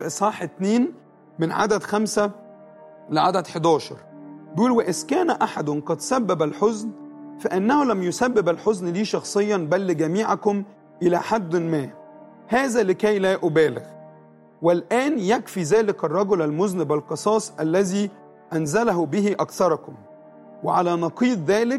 في إصحاح 2 من عدد خمسة لعدد 11 بيقول وإذ كان أحد قد سبب الحزن فإنه لم يسبب الحزن لي شخصيا بل لجميعكم إلى حد ما هذا لكي لا أبالغ والآن يكفي ذلك الرجل المذنب القصاص الذي أنزله به أكثركم وعلى نقيض ذلك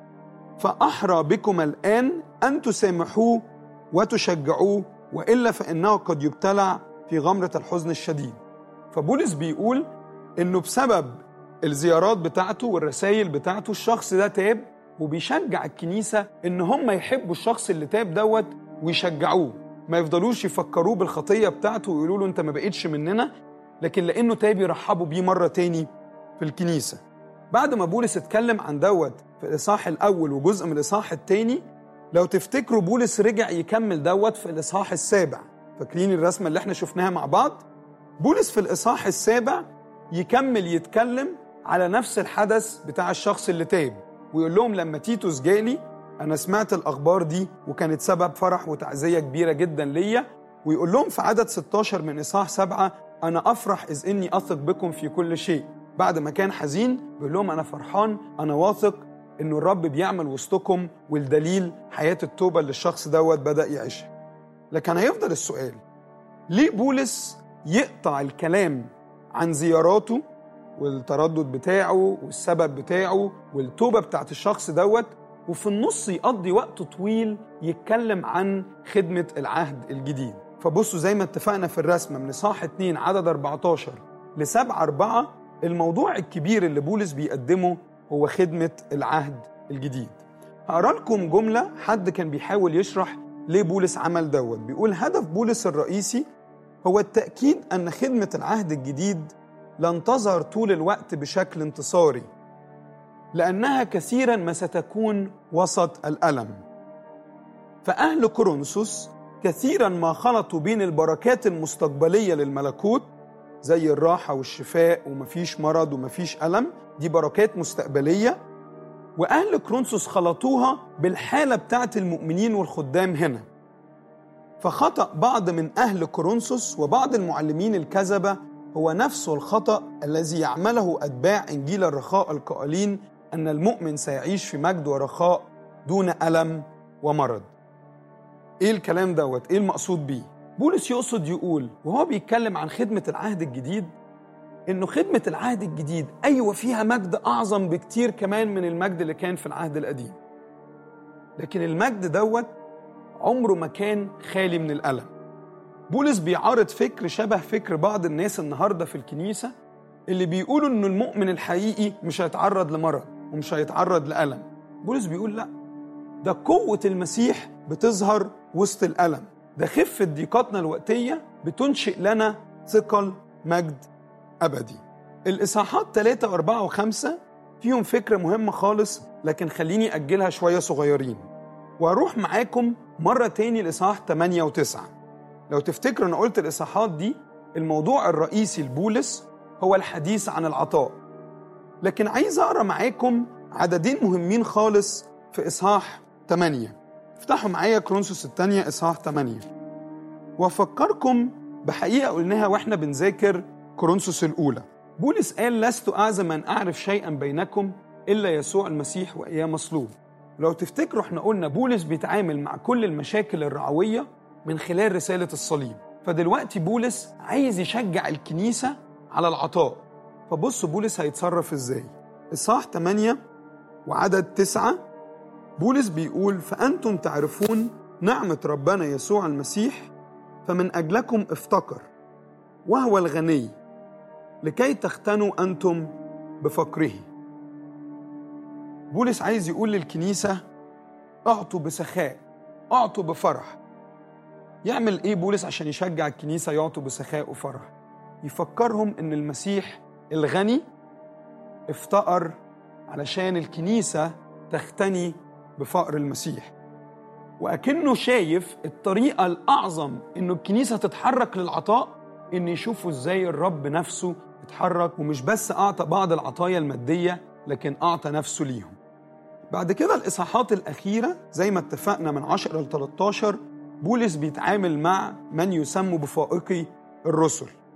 فأحرى بكم الآن أن تسامحوه وتشجعوه وإلا فإنه قد يبتلع في غمرة الحزن الشديد فبولس بيقول إنه بسبب الزيارات بتاعته والرسائل بتاعته الشخص ده تاب وبيشجع الكنيسة إن هم يحبوا الشخص اللي تاب دوت ويشجعوه ما يفضلوش يفكروه بالخطية بتاعته ويقولوا له أنت ما بقيتش مننا لكن لأنه تاب يرحبوا بيه مرة تاني في الكنيسة بعد ما بولس اتكلم عن دوت في الإصحاح الأول وجزء من الإصحاح الثاني لو تفتكروا بولس رجع يكمل دوت في الإصحاح السابع فاكرين الرسمة اللي احنا شفناها مع بعض بولس في الإصحاح السابع يكمل يتكلم على نفس الحدث بتاع الشخص اللي تاب ويقول لهم لما تيتوس جالي أنا سمعت الأخبار دي وكانت سبب فرح وتعزية كبيرة جدا ليا ويقول لهم في عدد 16 من إصحاح سبعة أنا أفرح إذ إني أثق بكم في كل شيء بعد ما كان حزين بيقول لهم أنا فرحان أنا واثق إنه الرب بيعمل وسطكم والدليل حياة التوبة اللي الشخص دوت بدأ يعيشها لكن هيفضل السؤال ليه بولس يقطع الكلام عن زياراته والتردد بتاعه والسبب بتاعه والتوبة بتاعت الشخص دوت وفي النص يقضي وقت طويل يتكلم عن خدمة العهد الجديد فبصوا زي ما اتفقنا في الرسمة من إصحاح 2 عدد 14 ل 7 4 الموضوع الكبير اللي بولس بيقدمه هو خدمة العهد الجديد هقرا لكم جملة حد كان بيحاول يشرح ليه بولس عمل دوت بيقول هدف بولس الرئيسي هو التأكيد أن خدمة العهد الجديد لن تظهر طول الوقت بشكل انتصاري لأنها كثيرا ما ستكون وسط الألم فأهل كورنثوس كثيرا ما خلطوا بين البركات المستقبلية للملكوت زي الراحة والشفاء ومفيش مرض ومفيش ألم دي بركات مستقبلية وأهل كورنثوس خلطوها بالحالة بتاعت المؤمنين والخدام هنا فخطأ بعض من أهل كورنثوس وبعض المعلمين الكذبة هو نفسه الخطأ الذي يعمله أتباع إنجيل الرخاء القائلين أن المؤمن سيعيش في مجد ورخاء دون ألم ومرض إيه الكلام دوت؟ إيه المقصود بيه؟ بولس يقصد يقول وهو بيتكلم عن خدمة العهد الجديد إنه خدمة العهد الجديد أيوة فيها مجد أعظم بكتير كمان من المجد اللي كان في العهد القديم لكن المجد دوت عمره ما كان خالي من الألم بولس بيعارض فكر شبه فكر بعض الناس النهارده في الكنيسة اللي بيقولوا إنه المؤمن الحقيقي مش هيتعرض لمرض ومش هيتعرض لألم بولس بيقول لأ ده قوة المسيح بتظهر وسط الألم ده خفة ضيقاتنا الوقتية بتنشئ لنا ثقل مجد أبدي الإصحاحات 3 و4 و5 فيهم فكرة مهمة خالص لكن خليني أجلها شوية صغيرين وأروح معاكم مرة تاني لإصحاح 8 و9 لو تفتكروا أنا قلت الإصحاحات دي الموضوع الرئيسي لبولس هو الحديث عن العطاء لكن عايز أقرأ معاكم عددين مهمين خالص في إصحاح 8 افتحوا معايا كرونسوس الثانية إصحاح 8 وأفكركم بحقيقة قلناها وإحنا بنذاكر كورنثوس الأولى بولس قال لست أعزم أن أعرف شيئا بينكم إلا يسوع المسيح وإياه مصلوب لو تفتكروا احنا قلنا بولس بيتعامل مع كل المشاكل الرعوية من خلال رسالة الصليب فدلوقتي بولس عايز يشجع الكنيسة على العطاء فبصوا بولس هيتصرف ازاي إصحاح 8 وعدد 9 بولس بيقول فأنتم تعرفون نعمة ربنا يسوع المسيح فمن أجلكم افتقر وهو الغني لكي تختنوا أنتم بفقره بولس عايز يقول للكنيسة اعطوا بسخاء اعطوا بفرح يعمل ايه بولس عشان يشجع الكنيسة يعطوا بسخاء وفرح يفكرهم ان المسيح الغني افتقر علشان الكنيسة تختني بفقر المسيح وأكنه شايف الطريقة الأعظم إنه الكنيسة تتحرك للعطاء إن يشوفوا إزاي الرب نفسه اتحرك ومش بس أعطى بعض العطايا المادية لكن أعطى نفسه ليهم بعد كده الإصحاحات الأخيرة زي ما اتفقنا من 10 ل 13 بولس بيتعامل مع من يسموا بفائقي الرسل